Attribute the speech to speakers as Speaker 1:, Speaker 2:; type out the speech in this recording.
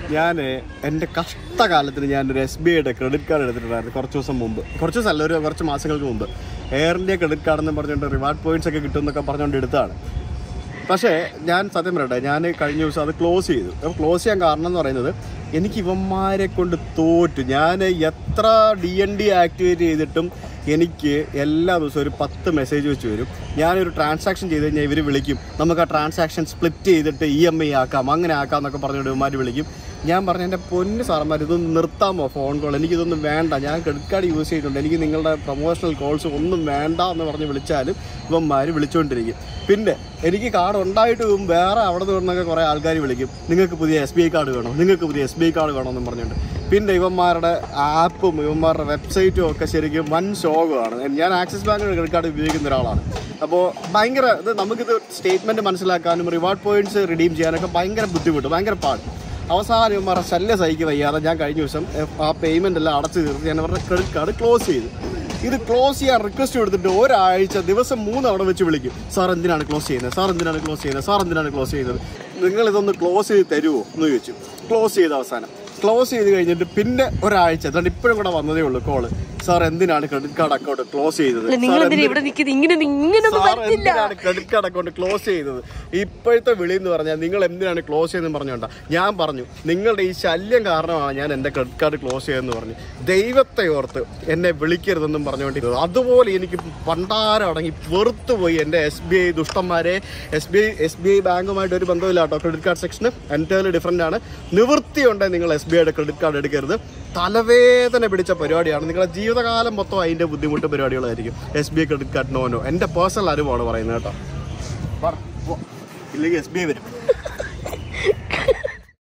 Speaker 1: ഞാൻ എൻ്റെ കഷ്ടകാലത്തിന് ഞാനൊരു എസ് ബി ഐയുടെ ക്രെഡിറ്റ് കാർഡ് എടുത്തിട്ടുണ്ടായിരുന്നു കുറച്ച് ദിവസം മുമ്പ് കുറച്ച് ദിവസമല്ല ഒരു കുറച്ച് മാസങ്ങൾക്ക് മുമ്പ് എയർ ഇന്ത്യ ക്രെഡിറ്റ് കാർഡ് എന്ന് പറഞ്ഞുകൊണ്ട് റിവാർഡ് പോയിന്റ്സ് ഒക്കെ കിട്ടും എന്നൊക്കെ പറഞ്ഞുകൊണ്ട് എടുത്താണ് പക്ഷേ ഞാൻ സത്യം പറയട്ടെ ഞാൻ കഴിഞ്ഞ ദിവസം അത് ക്ലോസ് ചെയ്തു അപ്പോൾ ക്ലോസ് ചെയ്യാൻ കാരണം എന്ന് പറയുന്നത് എനിക്ക് ഇവന്മാരെ കൊണ്ട് തോറ്റു ഞാൻ എത്ര ഡി എൻ ഡി ആക്ടിവേറ്റ് ചെയ്തിട്ടും എനിക്ക് എല്ലാ ദിവസവും ഒരു പത്ത് മെസ്സേജ് വെച്ച് വരും ഞാനൊരു ട്രാൻസാക്ഷൻ ചെയ്ത് കഴിഞ്ഞാൽ ഇവർ വിളിക്കും നമുക്ക് ആ ട്രാൻസാക്ഷൻ സ്പ്ലിറ്റ് ചെയ്തിട്ട് ഇ എം ഐ ആക്കാം അങ്ങനെ ആക്കാം എന്നൊക്കെ പറഞ്ഞുകൊണ്ട് ഇവന്മാർ വിളിക്കും ഞാൻ പറഞ്ഞു എൻ്റെ പൊന്ന് സാറന്മാർ ഇതൊന്ന് നിർത്താമോ ഫോൺ കോൾ എനിക്കിതൊന്നും വേണ്ട ഞാൻ ക്രെഡിറ്റ് കാർഡ് യൂസ് ചെയ്തിട്ടുണ്ട് എനിക്ക് നിങ്ങളുടെ പ്രൊമോഷണൽ കോൾസ് ഒന്നും വേണ്ട എന്ന് പറഞ്ഞ് വിളിച്ചാലും ഇവന്മാർ വിളിച്ചുകൊണ്ടിരിക്കും പിന്നെ എനിക്ക് കാർഡ് ഉണ്ടായിട്ടും വേറെ അവിടെ നിന്നൊക്കെ കുറേ ആൾക്കാർ വിളിക്കും നിങ്ങൾക്ക് പുതിയ എസ് ബി ഐ കാർഡ് വേണോ നിങ്ങൾക്ക് പുതിയ എസ് ബി ഐ കാർഡ് വേണമെന്നും പറഞ്ഞുകൊണ്ട് പിന്നെ ഇവന്മാരുടെ ആപ്പും ഇവന്മാരുടെ വെബ്സൈറ്റും ഒക്കെ ശരിക്കും വൻ ശോകമാണ് ഞാൻ ആക്സിസ് ബാങ്കിൻ്റെ ക്രെഡിറ്റ് കാർഡ് ഉപയോഗിക്കുന്ന ഒരാളാണ് അപ്പോൾ ഭയങ്കര ഇത് നമുക്കിത് സ്റ്റേറ്റ്മെൻറ്റ് മനസ്സിലാക്കാനും റിവാർഡ് പോയിന്റ്സ് റിഡീം ചെയ്യാനൊക്കെ ഭയങ്കര ബുദ്ധിമുട്ട് ഭയങ്കര പാട് അവസാനം ഇവന്മാരുടെ ശല്യ സഹിക്ക് വയ്യാതെ ഞാൻ കഴിഞ്ഞ ദിവസം എഫ്- ആ പേയ്മെൻ്റ് എല്ലാം അടച്ചു തീർത്ത് ഞാൻ അവരുടെ ക്രെഡിറ്റ് കാർഡ് ക്ലോസ് ചെയ്തു ഇത് ക്ലോസ് ചെയ്യാൻ റിക്വസ്റ്റ് കൊടുത്തിട്ട് ഒരാഴ്ച ദിവസം മൂന്ന് അവിടെ വെച്ച് വിളിക്കും സാർ എന്തിനാണ് ക്ലോസ് ചെയ്യുന്നത് സാർ എന്തിനാണ് ക്ലോസ് ചെയ്യുന്നത് സാർ എന്തിനാണ് ക്ലോസ് ചെയ്യുന്നത് നിങ്ങൾ ഇതൊന്ന് ക്ലോസ് ചെയ്ത് തരുമോ എന്ന് ചോദിച്ചു ക്ലോസ് ചെയ്ത അവസാനം ക്ലോസ് ചെയ്ത് കഴിഞ്ഞിട്ട് പിന്നെ ഒരാഴ്ച അതുകൊണ്ട് ഇപ്പോഴും കൂടെ വന്നതേ ഉള്ളൂ കോള് സാർ എന്തിനാണ് ക്രെഡിറ്റ് കാർഡ് അക്കൗണ്ട് ക്ലോസ് ചെയ്തത്
Speaker 2: നിങ്ങൾ
Speaker 1: സാർ
Speaker 2: എന്തിനാ ഇവിടെ നിൽക്കുന്നത് ഇങ്ങനെ ഇങ്ങനൊന്നും
Speaker 1: സാർ
Speaker 2: പറ്റില്ല
Speaker 1: എന്തിനാണ് ക്രെഡിറ്റ് കാർഡ് അക്കൗണ്ട് ക്ലോസ് ചെയ്തത് ഇപ്പോഴത്തെ വിളി എന്ന് പറഞ്ഞാൽ നിങ്ങൾ എന്തിനാണ് ക്ലോസ് ചെയ്തെന്ന് പറഞ്ഞോണ്ട ഞാൻ പറഞ്ഞു നിങ്ങളുടെ ഈ ശല്യം കാരണമാണ് ഞാൻ എൻ്റെ ക്രെഡിറ്റ് കാർഡ് ക്ലോസ് ചെയ്തതെന്ന് പറഞ്ഞു ദൈവത്തെ ഓർത്ത് എന്നെ വിളിക്കരുതെന്നും പറഞ്ഞുകൊണ്ടിരുന്നത് അതുപോലെ എനിക്ക് പണ്ടാരം അടങ്ങി വെറുത്തു പോയി എൻ്റെ എസ് ബി ഐ ദുഷ്ടന്മാരെ S B I S B I ബാങ്കുമായിട്ട് ഒരു ബന്ധമില്ല കേട്ടോ credit card section entirely different ആണ് നിവൃത്തിയുണ്ടെങ്കിൽ നിങ്ങൾ എസ് ബി ഐയുടെ ക്രെഡിറ്റ് കാർഡ് എടുക്കരുത് തലവേദന പിടിച്ച പരിപാടിയാണ് നിങ്ങളുടെ ജീവിതകാലം മൊത്തം അതിൻ്റെ ബുദ്ധിമുട്ട് പരിപാടികളായിരിക്കും S B I credit card no no എൻ്റെ പേഴ്സണൽ അറിവാണ് പറയുന്നത് കേട്ടോ പറ, പോ. ഇല്ലെങ്കിൽ എസ് ബി ഐ വരും